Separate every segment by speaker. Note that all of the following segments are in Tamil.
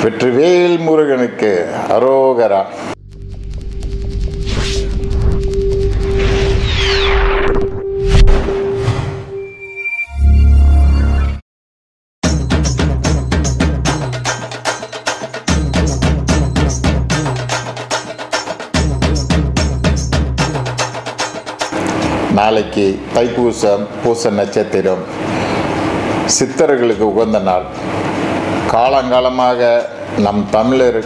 Speaker 1: வெற்றிவேல் முருகனுக்கு அரோகரா நாளைக்கு தைப்பூசம் பூச நட்சத்திரம் சித்தர்களுக்கு உகந்த நாள் காலங்காலமாக நம் தமிழர்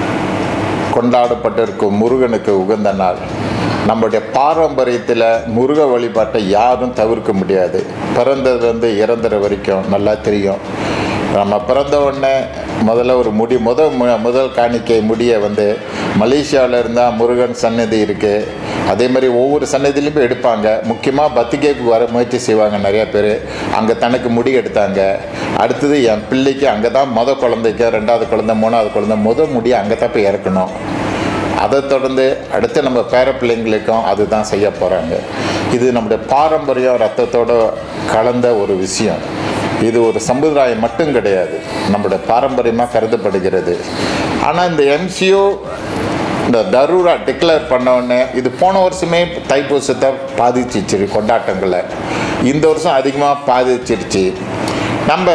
Speaker 1: கொண்டாடப்பட்டிருக்கும் முருகனுக்கு உகந்த நாள் நம்முடைய பாரம்பரியத்தில் முருக வழிபாட்டை யாரும் தவிர்க்க முடியாது பிறந்ததுலேருந்து இறந்துற வரைக்கும் நல்லா தெரியும் நம்ம பிறந்த உடனே முதல்ல ஒரு முடி முதல் மு- முதல் காணிக்கை முடியை வந்து மலேசியாவில் இருந்தால் முருகன் சன்னதி இருக்குது அதே மாதிரி ஒவ்வொரு சன்னதியிலையும் போய் எடுப்பாங்க முக்கியமாக பத்திகேக்கு வர முயற்சி செய்வாங்க நிறைய பேர் அங்கே தனக்கு முடி எடுத்தாங்க அடுத்தது என் பிள்ளைக்கு அங்கே தான் முத குழந்தைக்கு ரெண்டாவது குழந்தை மூணாவது குழந்தை முத முடி அங்கே தான் போய் இறக்கணும் அதை தொடர்ந்து அடுத்து நம்ம பேர பிள்ளைங்களுக்கும் அதுதான் செய்ய போகிறாங்க இது நம்முடைய பாரம்பரியம் ரத்தத்தோடு கலந்த ஒரு விஷயம் இது ஒரு சம்பிரதாயம் மட்டும் கிடையாது நம்முடைய பாரம்பரியமாக கருதப்படுகிறது ஆனால் இந்த எம்சிஓ இந்த தரூரா டிக்ளேர் பண்ண உடனே இது போன வருஷமே தைப்பூசத்தை பாதிச்சிச்சு கொண்டாட்டங்களை இந்த வருஷம் அதிகமாக பாதிச்சிருச்சு நம்ம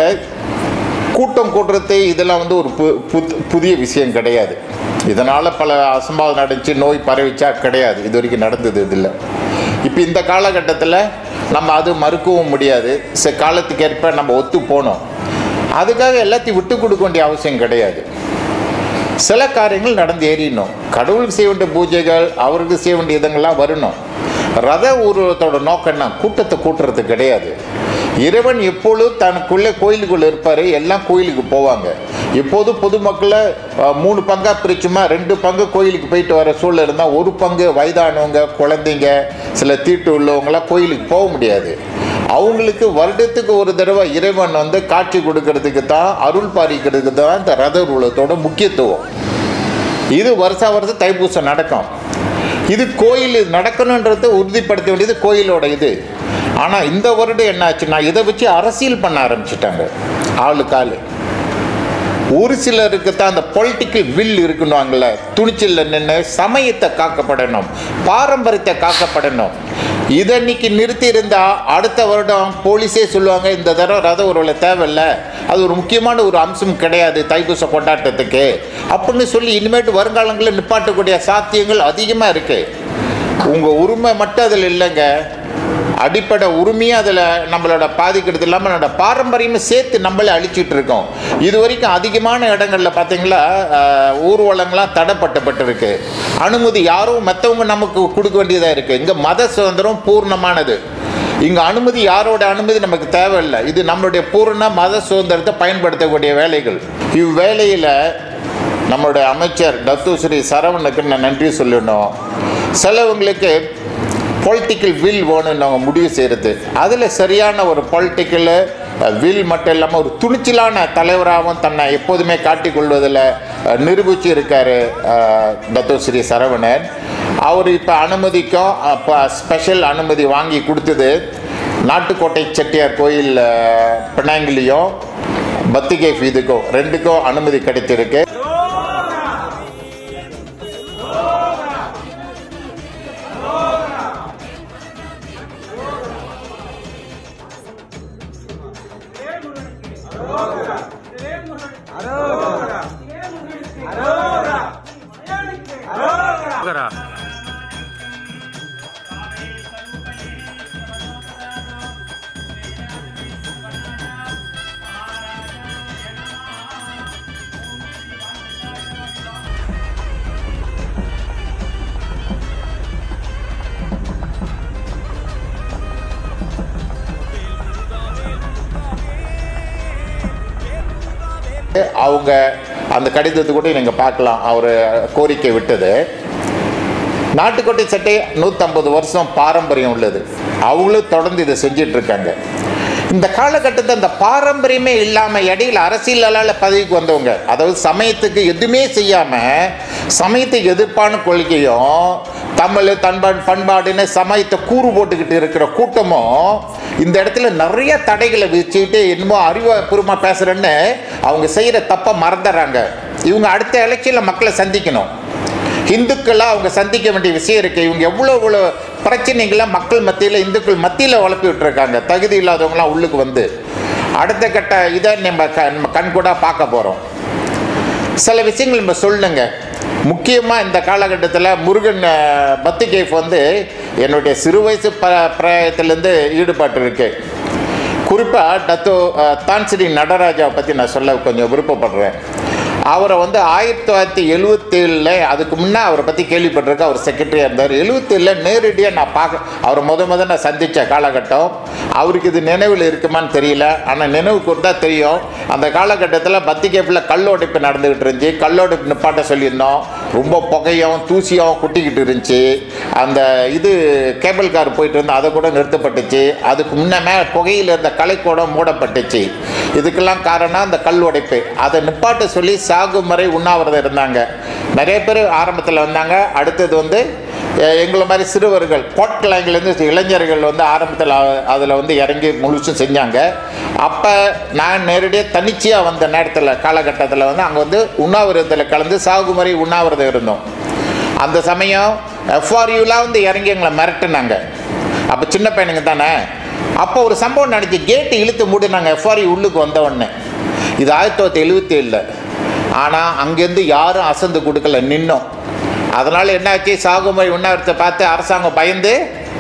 Speaker 1: கூட்டம் கூட்டுறது இதெல்லாம் வந்து ஒரு பு- புத்- புதிய விஷயம் கிடையாது இதனால் பல அசம்பாவிதம் நடந்துச்சு நோய் பரவிச்சா கிடையாது இது வரைக்கும் நடந்தது இதில் இப்போ இந்த காலகட்டத்தில் நம்ம அது மறுக்கவும் முடியாது ச காலத்துக்கு ஏற்ப நம்ம ஒத்து போனோம் அதுக்காக எல்லாத்தையும் விட்டு கொடுக்க வேண்டிய அவசியம் கிடையாது சில காரியங்கள் நடந்து ஏறிடணும் கடவுளுக்கு செய்ய வேண்டிய பூஜைகள் அவருக்கு செய்ய வேண்டிய இதங்கள்லாம் வரணும் ரத ஊர்வலத்தோட நோக்கம் என்ன கூட்டத்தை கூட்டுறது கிடையாது இறைவன் எப்பொழுதும் தனக்குள்ளே கோயிலுக்குள்ளே இருப்பார் எல்லாம் கோயிலுக்கு போவாங்க எப்போது பொதுமக்களை அஹ், மூணு பங்காக பிரிச்சுமா ரெண்டு பங்கு கோயிலுக்கு போயிட்டு வர சூழல் இருந்தால் ஒரு பங்கு வயதானவங்க குழந்தைங்க சில தீட்டு உள்ளவங்களாம் கோயிலுக்கு போக முடியாது அவங்களுக்கு வருடத்துக்கு ஒரு தடவை இறைவன் வந்து காட்சி கொடுக்கறதுக்கு தான் அருள் பாலிக்கிறதுக்கு தான் இந்த ரத ஊர்வலத்தோட முக்கியத்துவம் இது வருஷா வருஷம் தைப்பூசம் நடக்கும் இது கோயில் இது நடக்கணுன்றதை உறுதிப்படுத்த வேண்டியது கோயிலோட இது ஆனால் இந்த வருடம் என்ன ஆச்சுன்னா இதை வச்சு அரசியல் பண்ண ஆரம்பிச்சிட்டாங்க ஆளுக்கு ஆளு ஒரு சிலருக்கு தான் அந்த பொலிட்டிக்கல் வில் இருக்குன்னுவாங்கல்ல துணிச்சல்ல நின்று சமயத்தை காக்கப்படணும் பாரம்பரியத்தை காக்கப்படணும் இதை இன்னைக்கு நிறுத்தி இருந்தா அடுத்த வருடம் போலீஸே சொல்லுவாங்க இந்த தடவை ரத ஊர்வல தேவையில்ல அது ஒரு முக்கியமான ஒரு அம்சம் கிடையாது தைப்பூச கொண்டாட்டத்துக்கு அப்படின்னு சொல்லி இனிமேட்டு வருங்காலங்களில் நிப்பாட்டக்கூடிய சாத்தியங்கள் அதிகமாக இருக்கு உங்கள் உரிமை மட்டும் அதில் இல்லைங்க அடிப்படை உரிமையும் அதில் நம்மளோட பாதிக்கிறது இல்லாமல் நம்மளோட பாரம்பரியமும் சேர்த்து நம்மளே அழிச்சிட்டு இருக்கோம் இது வரைக்கும் அதிகமான இடங்களில் பார்த்தீங்களா ஆஹ், ஊர்வலங்கள்லாம் தடைப்பட்டப்பட்டிருக்கு அனுமதி யாரும் மற்றவங்க நமக்கு கொடுக்க வேண்டியதாக இருக்குது இங்கே மத சுதந்திரம் பூர்ணமானது இங்கே அனுமதி யாரோட அனுமதி நமக்கு தேவையில்லை இது நம்மளுடைய பூர்ண மத சுதந்திரத்தை பயன்படுத்தக்கூடிய வேலைகள் இவ்வேளையில் நம்மளுடைய அமைச்சர் டத்து ஸ்ரீ சரவணுக்கு நான் நன்றி சொல்லணும் சிலவங்களுக்கு பொலிட்டிக்கல் வில் வேணும்னு அவங்க முடிவு செய்கிறது அதில் சரியான ஒரு பொலிட்டிக்கல் வில் மட்டும் இல்லாமல் ஒரு துணிச்சலான தலைவராகவும் தன்னை எப்போதுமே காட்டிக்கொள்வதில் அஹ், நிரூபிச்சு இருக்கார் டத்து ஸ்ரீ சரவணன் அவர் இப்போ அனுமதிக்கும் அப்போ ஸ்பெஷல் அனுமதி வாங்கி கொடுத்தது நாட்டுக்கோட்டை செட்டியார் கோயில் அஹ், பினாங்கிலையும் பத்திகை இதுக்கும் ரெண்டுக்கும் அனுமதி கிடைத்திருக்கு
Speaker 2: கரா
Speaker 1: அவங்க அந்த கடிதத்தை கூட நீங்கள் பார்க்கலாம் அவர் கோரிக்கை விட்டது நாட்டுக்கோட்டை சட்டை நூற்றம்பது வருஷம் பாரம்பரியம் உள்ளது அவங்களும் தொடர்ந்து இதை செஞ்சிட்டு இருக்காங்க இந்த காலகட்டத்தில் இந்த பாரம்பரியமே இல்லாமல் இடையில அரசியலால் பதவிக்கு வந்தவங்க அதாவது சமயத்துக்கு எதுவுமே செய்யாமல் சமயத்துக்கு எதிர்ப்பான கொள்கையும் தமிழ் தன்பாடு பண்பாடுன்னு சமயத்தை கூறு போட்டுக்கிட்டு இருக்கிற கூட்டமும் இந்த இடத்துல நிறைய தடைகளை வச்சுக்கிட்டு என்னமோ அறிவுபூர்வமாக பேசுகிறேன்னு அவங்க செய்கிற தப்பை மறந்துடுறாங்க இவங்க அடுத்த எலெக்ஷனில் மக்களை சந்திக்கணும் இந்துக்களாக அவங்க சந்திக்க வேண்டிய விஷயம் இருக்குது இவங்க எவ்வளோ இவ்வளோ பிரச்சனைகளை மக்கள் மத்தியில் இந்துக்கள் மத்தியில் வளர்ப்பி விட்டுருக்காங்க தகுதி இல்லாதவங்களாம் உள்ளுக்கு வந்து அடுத்த கட்ட இதை நம்ம க நம்ம கண்கூடாக பார்க்க போகிறோம் சில விஷயங்கள் நம்ம சொல்லணுங்க முக்கியமாக இந்த காலகட்டத்தில் முருகன் அஹ், பக்தி கேஃப் வந்து என்னுடைய சிறு வயசு ப பிராயத்திலேருந்து ஈடுபாட்டு இருக்கு குறிப்பாக டத்தோ அஹ், தான்சிரி நடராஜாவை பற்றி நான் சொல்ல கொஞ்சம் விருப்பப்படுறேன் அவரை வந்து ஆயிரத்தி தொள்ளாயிரத்தி எழுவத்தேழில் அதுக்கு முன்னே அவரை பற்றி கேள்விப்பட்டிருக்கேன் அவர் செக்ரட்டரியாக இருந்தார் எழுவத்தேழில் நேரடியாக நான் பார்க்க அவரை முத முத நான் சந்தித்த காலகட்டம் அவருக்கு இது நினைவில் இருக்குமான்னு தெரியல ஆனால் நினைவு கூர்ந்தா தெரியும் அந்த காலகட்டத்தில் பத்தி கேப்பில் கல்லோடைப்பு நடந்துக்கிட்டு இருந்துச்சு கல்லோடைப்பு நிப்பாட்ட சொல்லியிருந்தோம் ரொம்ப புகையும் தூசியும் குட்டிக்கிட்டு இருந்துச்சு அந்த இது கேபிள் கார் போயிட்டு இருந்தால் அதை கூட நிறுத்தப்பட்டுச்சு அதுக்கு முன்னமே புகையில் இருந்த கலைக்கூடம் மூடப்பட்டுச்சு இதுக்கெல்லாம் காரணம் அந்த கல் உடைப்பு அதை நிப்பாட்ட சொல்லி சாகும் வரை உண்ணாவிரதம் இருந்தாங்க நிறைய பேர் ஆரம்பத்தில் வந்தாங்க அடுத்தது வந்து அஹ், எங்களை மாதிரி சிறுவர்கள் கோட்கிழங்குலேருந்து இளைஞர்கள் வந்து ஆரம்பத்தில் அதில் வந்து இறங்கி முழுசும் செஞ்சாங்க அப்போ நான் நேரடியாக தனிச்சையாக வந்த நேரத்தில் காலகட்டத்தில் வந்து அங்கே வந்து உண்ணாவிரதத்தில் கலந்து சாகும் வரை உண்ணாவிரதம் இருந்தோம் அந்த சமயம் எஃப்ஆர்யூலாம் வந்து இறங்கி எங்களை மிரட்டுனாங்க அப்போ சின்ன பையனுங்க தானே அப்போ ஒரு சம்பவம் நடந்துச்சு கேட்டு இழுத்து மூடினாங்க எஃப்ஆர்யூ உள்ளுக்கு வந்த உடனே இது ஆயிரத்தி தொள்ளாயிரத்தி எழுபத்தி ஏழில் ஆனால் அங்கேருந்து யாரும் அசந்து கொடுக்கல நின்னோம் அதனால் என்னாச்சு சாகுமொழி உண்ணாவிரத்தை பார்த்து அரசாங்கம் பயந்து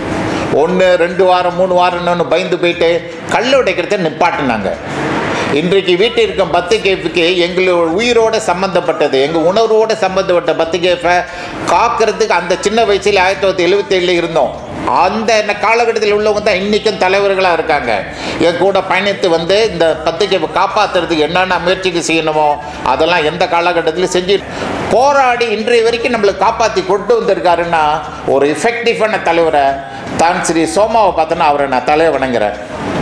Speaker 1: ஒன்று ரெண்டு வாரம் மூணு வாரம்னு பயந்து போயிட்டு கல் உடைக்கிறத நிப்பாட்டினாங்க இன்றைக்கு வீட்டில் இருக்கும் பத்து கேஃபுக்கு எங்களோட உயிரோட சம்மந்தப்பட்டது எங்கள் உணர்வோட சம்மந்தப்பட்ட பத்து கேஃபை காக்கிறதுக்கு அந்த சின்ன வயசில் ஆயிரத்தி தொள்ளாயிரத்தி எழுபத்தேழில் இருந்தோம் அந்த என்ன காலகட்டத்தில் உள்ளவங்க தான் இன்றைக்கும் தலைவர்களாக இருக்காங்க என் கூட பயணித்து வந்து இந்த பத்து கேஃபை காப்பாற்றுறதுக்கு என்னென்ன முயற்சிக்கு செய்யணுமோ அதெல்லாம் எந்த காலகட்டத்திலும் செஞ்சு போராடி இன்றைய வரைக்கும் நம்மளுக்கு காப்பாற்றி கொண்டு வந்திருக்காருன்னா ஒரு எஃபெக்டிவான தலைவரை தான் ஸ்ரீ சோமாவை பார்த்தோன்னா அவரை நான் தலையை வணங்குறேன்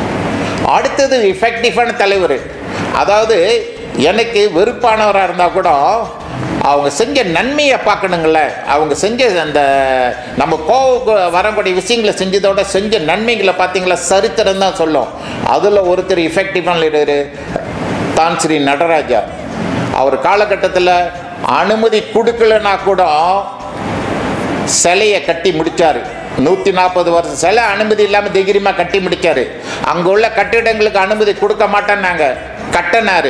Speaker 1: அடுத்தது எஃபெக்டிவான தலைவர் அதாவது எனக்கு வெறுப்பானவராக இருந்தால் கூட அவங்க செஞ்ச நன்மையை பார்க்கணுங்கள அவங்க செஞ்ச அந்த நம்ம கோவுக்கு வரக்கூடிய விஷயங்களை செஞ்சதோட செஞ்ச நன்மைகளை பார்த்தீங்களா சரித்திரம் தான் சொல்லும் அதில் ஒருத்தர் எஃபெக்டிவான லீடரு தான் ஸ்ரீ நடராஜா அவர் காலகட்டத்தில் அனுமதி கொடுக்கலனா கூட சிலையை கட்டி முடிச்சாரு நூற்றி நாற்பது வருஷம் சிலை அனுமதி இல்லாமல் தைரியமாக கட்டி முடிச்சாரு அங்கே உள்ள கட்டிடங்களுக்கு அனுமதி கொடுக்க மாட்டேன்னாங்க கட்டினாரு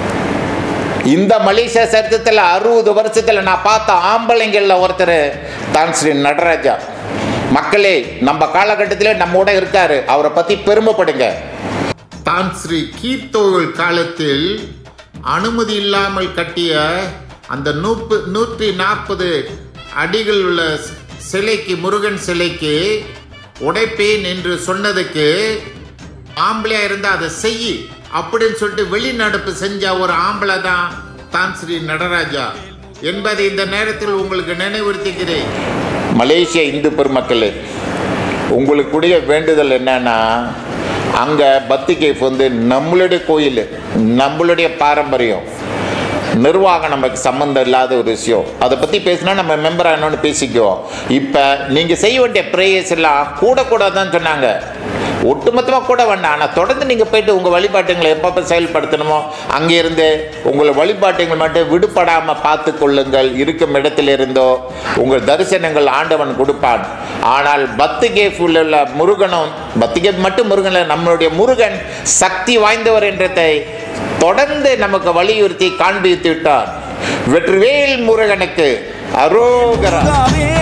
Speaker 1: இந்த மலேசியா சரித்திரத்தில் அறுபது வருஷத்தில் நான் பார்த்த ஆம்பளைங்களில் ஒருத்தர் தான் ஸ்ரீ நடராஜா மக்களே நம்ம காலகட்டத்திலே நம்மோட இருக்காரு அவரை பற்றி பெருமைப்படுங்க தான் ஸ்ரீ கீர்த்தோவில் காலத்தில் அனுமதி இல்லாமல் கட்டிய அந்த நூப்பு நூற்றி நாற்பது அடிகள் உள்ள சி- சிலைக்கு முருகன் சிலைக்கு உடைப்பேன் என்று சொன்னதுக்கு ஆம்பளையா இருந்தா அதை செய் அப்படின்னு சொல்லிட்டு வெளிநடப்பு செஞ்ச ஒரு ஆம்பளை தான் தான் ஸ்ரீ நடராஜா என்பதை இந்த நேரத்தில் உங்களுக்கு நினைவுறுத்துகிறேன் மலேசிய இந்து பெருமக்களே உங்களுக்குடைய வேண்டுதல் என்னன்னா அங்கே பக்தி கேஃப் வந்து நம்மளுடைய கோயில் நம்மளுடைய பாரம்பரியம் நிர்வாகம் நமக்கு சம்மந்தம் இல்லாத ஒரு விஷயம் அதை பற்றி பேசினா நம்ம மெம்பர் ஆனோன்னு பேசிக்குவோம் இப்போ நீங்கள் செய்ய வேண்டிய ப்ரேயர்ஸ் எல்லாம் கூட கூட தான் சொன்னாங்க ஒட்டுமொத்தமாக கூட வேண்டாம் ஆனால் தொடர்ந்து நீங்கள் போயிட்டு உங்கள் வழிபாட்டுங்களை எப்பப்போ செயல்படுத்தணுமோ அங்கேருந்து உங்கள் வழிபாட்டுங்கள் மட்டும் விடுபடாமல் பார்த்து கொள்ளுங்கள் இருக்கும் இடத்திலிருந்தோ உங்கள் தரிசனங்கள் ஆண்டவன் கொடுப்பான் ஆனால் பத்து கேஃப் உள்ள முருகனும் பத்து கேஃப் மட்டும் முருகன் இல்ல, நம்மளுடைய முருகன் சக்தி வாய்ந்தவர் என்றதை தொடர்ந்து நமக்கு வலியுறுத்தி காண்பித்து விட்டார் வெற்றிவேல் முருகனுக்கு அரோகரா
Speaker 2: முருகாவே